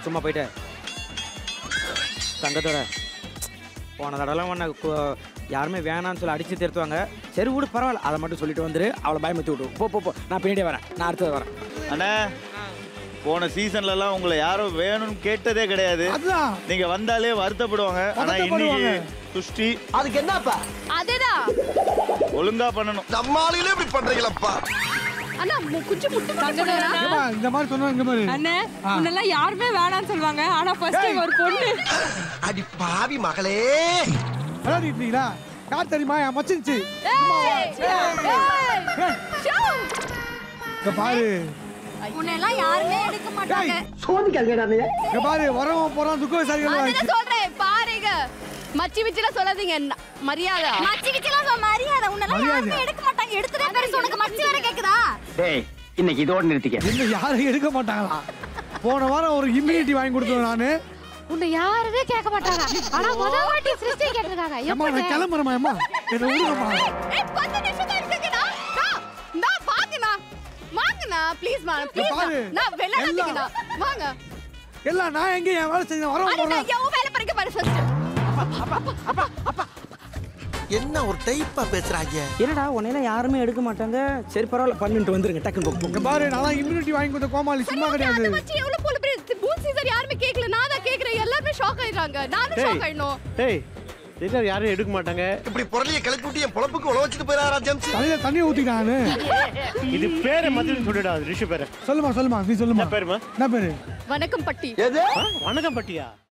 சும்மா போயிட்டு தங்கத்தோட போன தடவை உன்னை கு- யாருமே வேணாம்னு சொல்லி அடிச்சு திருத்துவாங்க சரி விடு பரவாயில்ல அதை மட்டும் சொல்லிட்டு வந்துரு அவளை பயமுத்தி விடு போ போ போ நான் பின்னாடியே வரேன் நான் அடுத்தது வரேன் அண்ணா போன சீசன்ல எல்லாம் உங்களை யாரும் வேணும்னு கேட்டதே கிடையாது அதுதான் நீங்க வந்தாலே வருத்தப்படுவாங்க ஆனா இன்னைக்கு வருத்தப்படுவாங்க. துஷ்டி அதுக்கு என்னப்பா அதேதான் ஒழுங்கா பண்ணணும் நம்ம ஆளுகளே இப்படி பண்றீங்களப்பா அண்ணா மு- குச்சி முட்டு முட்டு போடுறா. ஏம்மா, இந்த மாதிரி சொன்னா இங்க மாதிரி அண்ணே முன்னெல்லாம் யாருமே வேணாம்னு சொல்லுவாங்க ஆனா ஃபர்ஸ்ட் டைம் ஒரு பொண்ணு அடி பாவி மகளே விளையாடிட்டு இருக்கீங்களா யார் தெரியுமா என் மச்சிருச்சு ஏய், ஏய், ஷோ. இங்க பாரு உன்னையெல்லாம் யாருமே எடுக்க மாட்டாங்க இங்க பாரு வரவன் போறான் துக்க விசாரிகள் அதுதான் சொல்றேன் பாருங்க மச்சி மிச்சிலாம் சொல்லாதீங்க ந- மரியாதை மச்சி மிச்சிலாம் சொல்ல மரியாதை உன்னெல்லாம் மரியாதை. யாருமே எடுக்க மாட்டாங்க எடுத்துட்டே பேரு உனக்கு மச்சி வேற கேக்குதா டேய் இன்னைக்கு இதோட நிறுத்திக்க என்ன யாரும் எடுக்க மாட்டாங்களா போன வாரம் ஒரு இம்யூனிட்டி வாங்கி கொடுத்தேன் நானு உன்னை யாருமே கேட்க மாட்டாங்க ஆனா முத வாட்டி சிருஷ்டி கேட்டிருக்காங்க அம்மா நான் கிளம்புறேம்மா அம்மா என்ன விடுங்கம்மா ஏய் பத்து நிமிஷம் தான் இருக்குங்கடா நான் நான் வாங்கண்ணா வாங்கண்ணா ப்ளீஸ் மா ப்ளீஸ் பாரு. நான் விளையாடுறீங்கண்ணா வாங்க எல்லாம் நான் எங்க என் வேலை செஞ்சேன் வரவன் அட போறேன் நான் எவ்வளவு வேலை பறிக்க பாரு ஃபர்ஸ்ட் என்ன ஒரு டைப்பா பேசுறாங்க என்னடா உன்னையெல்லாம் யாருமே எடுக்க மாட்டாங்க சரி பரவாயில்ல பண்ணிட்டு வந்துருங்க டக்குன்னு போ, இங்க போ. பாரு நான் இம்யூனிட்டி வாங்கி கொடுத்த கோமாளி சும்மா கிடையாது மச்சி எவ்வளவு போல பெரிய பூன் சீசர் யாருமே கேக்கல நான் தான் கேக்குறேன் எல்லாரும் ஷாக் ஆயிடுறாங்க நானும் ஷாக் ஆயிடணும் டேய் சீசர் யாரும் எடுக்க மாட்டாங்க இப்படி புரளிய கிளப்பி விட்டு என் பொழப்புக்கு உழ வச்சுட்டு போயிடாரா ஜேம்ஸ் தலையில தண்ணி ஊத்திட்டானு இது பேரை மதுன்னு சொல்லிடா ரிஷி பேரை சொல்லுமா சொல்லுமா நீ சொல்லுமா என்ன பேருமா என்ன பேரு வணக்கம் பட்டி எது வணக்கம் பட்டியா